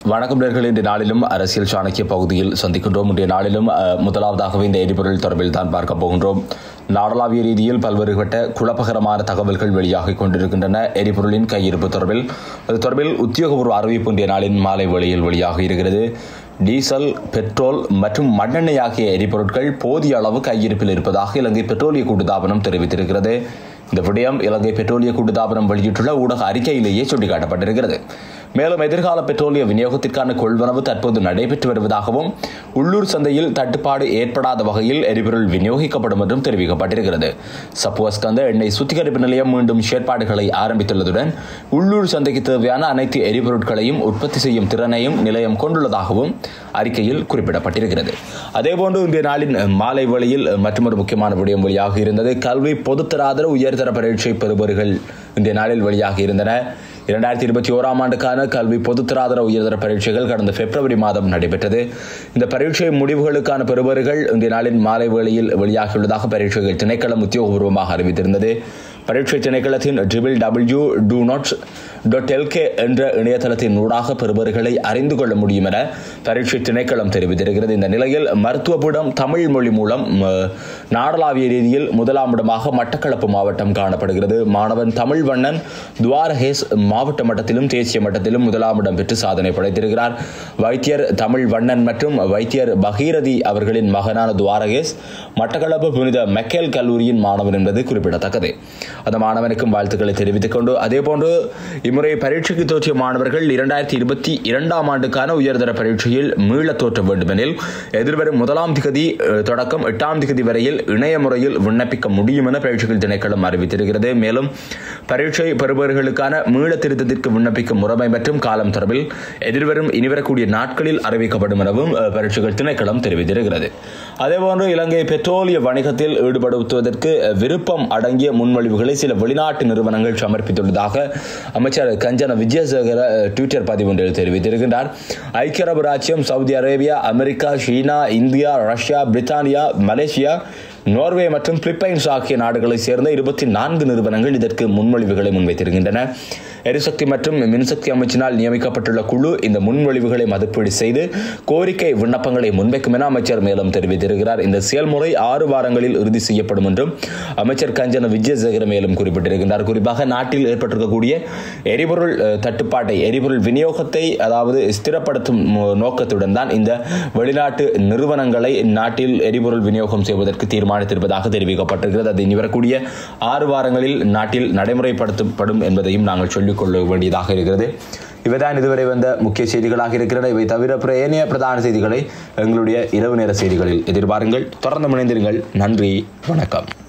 வணக்கம் நேர்கள் இன்றைய நாளிலும் அரசியல் சாணக்கிய பகுதியில் சந்திக்கின்றோம் இன்றைய நாளிலும் அஹ், முதலாவதாகவே இந்த எரிபொருள் தொடர்பில் தான் பார்க்க போகின்றோம் நாடளாவிய ரீதியில் பல்வேறுபட்ட குழப்பகரமான தகவல்கள் வெளியாகிக் கொண்டிருக்கின்றன எரிபொருளின் கையிருப்பு தொடர்பில் அது தொடர்பில் உத்தியோகபூர்வ அறிவிப்பு இன்றைய நாளின் மாலை வேளையில் வெளியாகி இருக்கிறது டீசல் பெட்ரோல் மற்றும் மண்ணெண்ணெய் ஆகிய எரிபொருட்கள் போதிய அளவு கையிருப்பில் இருப்பதாக இலங்கை பெட்ரோலிய கூட்டுத்தாபனம் தெரிவித்திருக்கிறது இந்த விடயம் இலங்கை பெட்ரோலிய கூட்டுத்தாபனம் வெளியிட்டுள்ள ஊடக அறிக்கையிலேயே சுட்டிக்காட்டப்பட்டிருக்கிறது மேலும் எதிர்கால பெட்ரோலிய விநியோகத்திற்கான கொள்வனவு தற்போது நடைபெற்று வருவதாகவும் உள்ளூர் சந்தையில் தட்டுப்பாடு ஏற்படாத வகையில் எரிபொருள் விநியோகிக்கப்படும் என்றும் தெரிவிக்கப்பட்டிருக்கிறது சப்புவஸ்கந்த எண்ணெய் சுத்திகரிப்பு நிலையம் மீண்டும் செயற்பாடுகளை ஆரம்பித்துள்ளதுடன் உள்ளூர் சந்தைக்கு தேவையான அனைத்து எரிபொருட்களையும் உற்பத்தி செய்யும் திறனையும் நிலையம் கொண்டுள்ளதாகவும் அறிக்கையில் குறிப்பிடப்பட்டிருக்கிறது அதேபோன்று இன்றைய நாளின் மாலை வேளையில் மற்றொரு முக்கியமான விடயம் வெளியாக இருந்தது கல்வி பொதுத்தராதர உயர்தர பரீட்சை பெறுபவர்கள் இன்றைய நாளில் வெளியாக இருந்தன இரண்டாயிரத்தி இருபத்தி ஓராம் ஆண்டுக்கான கல்வி பொதுத்தராதர உயர்தர பரீட்சைகள் கடந்த பிப்ரவரி மாதம் நடைபெற்றது இந்த பரீட்சை முடிவுகளுக்கான பெறுபவர்கள் இன்றைய நாளின் மாலை வேளையில் வெளியாகியுள்ளதாக பரீட்சைகள் திணைக்களம் உத்தியோகபூர்வமாக அறிவித்திருந்தது பரீட்சை திணைக்களத்தின் triple W doenets dot LK என்ற இணையதளத்தின் ஊடாக பெறுபவர்களை அறிந்து கொள்ள முடியும் என பரீட்சை திணைக்களம் தெரிவித்திருக்கிறது இந்த நிலையில் மருத்துவபுடம் தமிழ் மொழி மூலம் ம, நாடளாவிய ரீதியில் முதலாம் இடமாக மட்டக்களப்பு மாவட்டம் காணப்படுகிறது மாணவன் தமிழ் வண்ணன் துவாரகேஸ் மாவட்ட மட்டத்திலும் தேசிய மட்டத்திலும் முதலாம் இடம் பெற்று சாதனை படைத்திருக்கிறார் வைத்தியர் தமிழ் வண்ணன் மற்றும் வைத்தியர் பகீரதி அவர்களின் மகனான துவாரகேஸ் மட்டக்களப்பு புனித மெக்கேல் கல்லூரியின் மாணவன் என்பது குறிப்பிடத்தக்கது அந்த மாணவனுக்கும் வாழ்த்துக்களை தெரிவித்துக் கொண்டு அதேபோன்று இம்முறை பரீட்சைக்கு தோற்றிய மாணவர்கள் இரண்டாயிரத்தி இருபத்தி இரண்டாம் ஆண்டுக்கான உயர்தர பரீட்சையில் மீளத் தோற்ற வேண்டுமெனில் எதிர்வரும் முதலாம் திகதி அஹ், தொடக்கம் எட்டாம் திகதி வரையில் இணைய முறையில் விண்ணப்பிக்க முடியும் என பரீட்சைகள் திணைக்களம் அறிவித்திருக்கிறது மேலும் பரீட்சை பெறுபவர்களுக்கான மீள திருத்தத்திற்கு விண்ணப்பிக்கும் முறைமை மற்றும் காலம் தொடர்பில் எதிர்வரும் இனிவரக்கூடிய நாட்களில் அறிவிக்கப்படும் எனவும் அஹ், பரீட்சைகள் திணைக்களம் தெரிவித்திருக்கிறது அதேபோன்று இலங்கை பெட்ரோலிய வணிகத்தில் ஈடுபடுத்துவதற்கு அஹ், விருப்பம் அடங்கிய முன்மொழிவுகளை சில வெளிநாட்டு நிறுவனங்கள் சமர்ப்பித்துள்ளதாக அமைச்சர் கஞ்சன விஜயசேகர அஹ், ட்விட்டர் பதிவு ஒன்றில் தெரிவித்திருக்கின்றார் ஐக்கிய அரபு ராச்சியம் சவுதி அரேபியா அமெரிக்கா சீனா இந்தியா ரஷ்யா பிரித்தானியா மலேசியா நோர்வே மற்றும் பிலிப்பைன்ஸ் ஆகிய நாடுகளைச் சேர்ந்த இருபத்தி நான்கு நிறுவனங்கள் இதற்கு முன்மொழிவுகளை முன்வைத்திருக்கின்றன எரிசக்தி மற்றும் மின்சக்தி அமைச்சினால் நியமிக்கப்பட்டுள்ள குழு இந்த முன்மொழிவுகளை மதிப்பீடு செய்து கோரிக்கை விண்ணப்பங்களை முன்வைக்கும் என அமைச்சர் மேலும் தெரிவித்திருக்கிறார் இந்த செயல்முறை ஆறு வாரங்களில் இறுதி செய்யப்படும் என்றும் அமைச்சர் கஞ்சன விஜயசேகர மேலும் குறிப்பிட்டிருக்கின்றார் குறிப்பாக நாட்டில் ஏற்பட்டிருக்கக்கூடிய எரிபொருள் அஹ், தட்டுப்பாட்டை எரிபொருள் விநியோகத்தை அதாவது ஸ்திரப்படுத்தும் மு- நோக்கத்துடன் தான் இந்த வெளிநாட்டு நிறுவனங்களை நாட்டில் எரிபொருள் விநியோகம் செய்வதற்கு தீர்மானித்திருப்பதாக தெரிவிக்கப்பட்டிருக்கிறது அது இனி வரக்கூடிய ஆறு வாரங்களில் நாட்டில் நடைமுறைப்படுத்தப்படும் என்பதையும் நாங்கள் சொல்லிக்கொள்ள வேண்டியதாக இருக்கிறது இவைதான் இதுவரை வந்த முக்கிய செய்திகளாக இருக்கிறன இவை தவிர பிற ஏனைய பிரதான செய்திகளை எங்களுடைய இரவு நேர செய்திகளில் எதிர்பாருங்கள் தொடர்ந்து இணைந்திருங்கள் நன்றி வணக்கம்